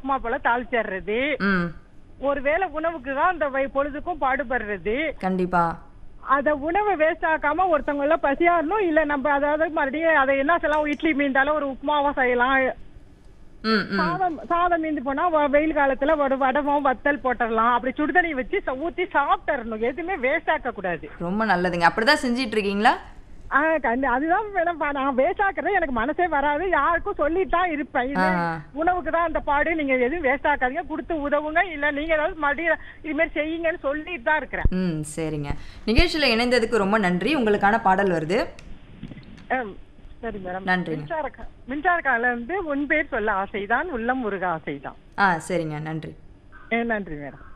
உப்புமா போல தாளிச்சிடுறது ம் ஒருவேளை உணவுக்கு தான் அந்த வய- பொழுதுக்கும் பாடுபடுறது கண்டிப்பா அத உணவை வேஸ்ட் ஆக்காம ஒருத்தவங்க எல்லாம் பசியாறணும் இல்ல நம்ம அதாவது மறுபடியும் அதை என்ன செய்யலாம் இட்லி மீந்தாலும் ஒரு உப்புமாவா செய்யலாம் ம் ம் சாதம் சாதம் மீந்து போனா வ- வெயில் காலத்துல ஒரு வடமும் வத்தல் போட்டுடலாம் அப்படி சுடுதண்ணி வச்சு ச- ஊத்தி சாப்பிட்டுறணும் எதுவுமே வேஸ்ட் ஆக்க கூடாது ரொம்ப நல்லதுங்க அப்படிதான் செஞ்சிட்டு இருக்கீங்களா ஆஹ் கண்டி அதுதான் மேடம் பா- நான் வேஸ்ட் ஆக்குறது எனக்கு மனசே வராது யாருக்கும் சொல்லிட்டு தான் இருப்பேன் இது ஆ. உணவுக்கு தான் அந்த பாடு நீங்க எதுவும் வேஸ்ட் ஆக்காதீங்க கொடுத்து உதவுங்க இல்ல நீங்க ஏதாவது மறுபடியும் இது மாதிரி செய்யுங்கன்னு சொல்லிட்டு தான் இருக்கிறேன் ம் சரிங்க நிகழ்ச்சியில் இணைந்ததுக்கு ரொம்ப நன்றி உங்களுக்கான பாடல் வருது ஆம், சரி மேடம் நன்றிங்க. மின்சார கா- மின்சார கால வந்து உன் பேர் சொல்ல ஆசைதான் உள்ளம் முருக ஆசைதான் ஆ சரிங்க நன்றி ஏ, நன்றி மேடம்